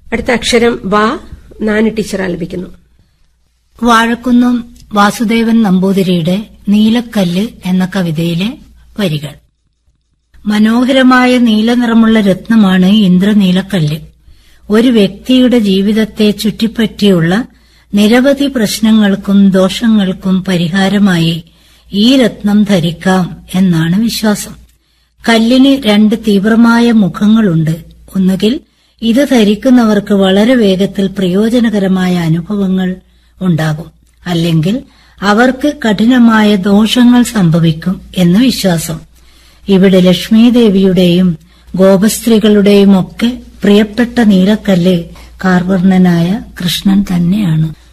അടുത്ത അക്ഷരം വാ നാന് ടീച്ചർ ആലപിക്കുന്നു വാഴക്കുന്നം വാസുദേവൻ നമ്പൂതിരിയുടെ നീലക്കല്ല് എന്ന കവിതയിലെ വരികൾ മനോഹരമായ നീലനിറമുള്ള രത്നമാണ് ഇന്ദ്രനീലക്കല്ല് ഒരു വ്യക്തിയുടെ ജീവിതത്തെ ചുറ്റിപ്പറ്റിയുള്ള നിരവധി പ്രശ്നങ്ങൾക്കും ദോഷങ്ങൾക്കും പരിഹാരമായി ഈ രത്നം ധരിക്കാം എന്നാണ് വിശ്വാസം കല്ലിന് രണ്ട് തീവ്രമായ മുഖങ്ങളുണ്ട് ഒന്നുകിൽ ഇത് ധരിക്കുന്നവർക്ക് വളരെ വേഗത്തിൽ പ്രയോജനകരമായ അനുഭവങ്ങൾ ഉണ്ടാകും അല്ലെങ്കിൽ അവർക്ക് കഠിനമായ ദോഷങ്ങൾ സംഭവിക്കും എന്ന് വിശ്വാസം ഇവിടെ ലക്ഷ്മീദേവിയുടെയും ഗോപസ്ത്രീകളുടെയും ഒക്കെ പ്രിയപ്പെട്ട നീലക്കല്ല് കാർവർണനായ കൃഷ്ണൻ തന്നെയാണ്